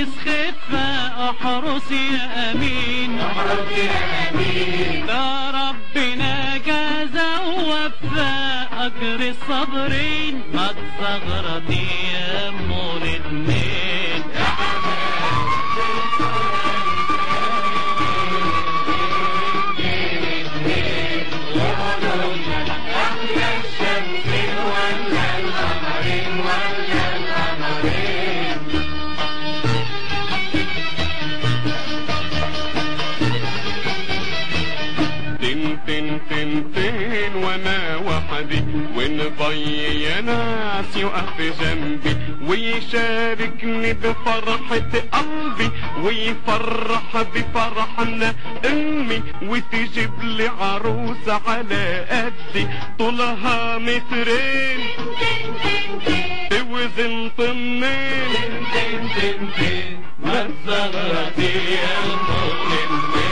عايز خفة احرس يا امين احرس يا امين ده ربنا جازى ووفى اجر الصابرين ما تصغرت يا ام الاتنين احلى الشمس ولا القمرين ولا القمرين تن تن تن تن وانا وحدي ونضي يا ناس يقف جنبي ويشاركني بفرحة قلبي ويفرح بفرحنا امي وتجيب لي عروسة على قدي طولها مترين توزن طنين تن تن تن ما تصغرت يا ام الاتنين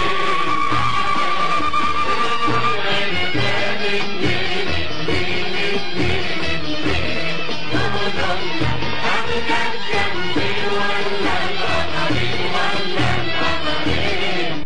احلى الشمس ولا القمرين ولا القمرين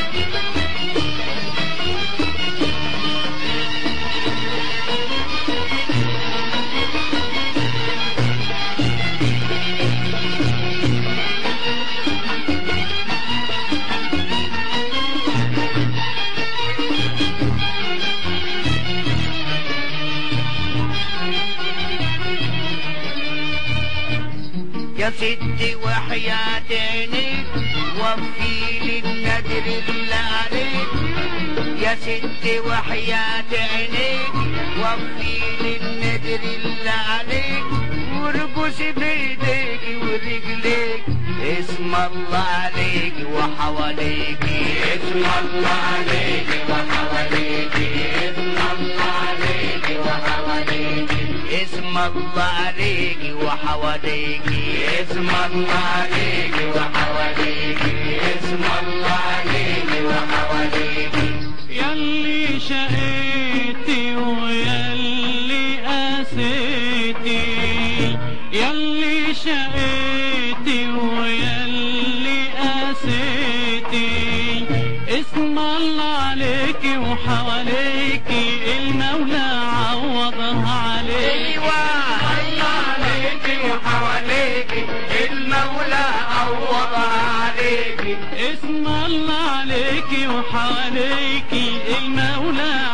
يا ستي وحياة عينيك وفي لي النذر اللي عليك يا ستي وحياة عينيك وفي لي النذر اللي عليك وارقصي بايديك ورجليك اسم الله عليك وحواليك اسم الله عليك وحواليك اسم الله عليك وحواليك اسم الله عليك وحواليك اسم الله عليك وحواليك اسم الله عليك وحواليك ياللي شقيتي وياللي قاسيتي ياللي شقيتي وياللي قاسيتي اسم الله عليكي وحواليكي المولى عوضها عليكي ايوه عليك وحواليك المولى عوضها عليك اسم الله عليكي وحواليكي المولى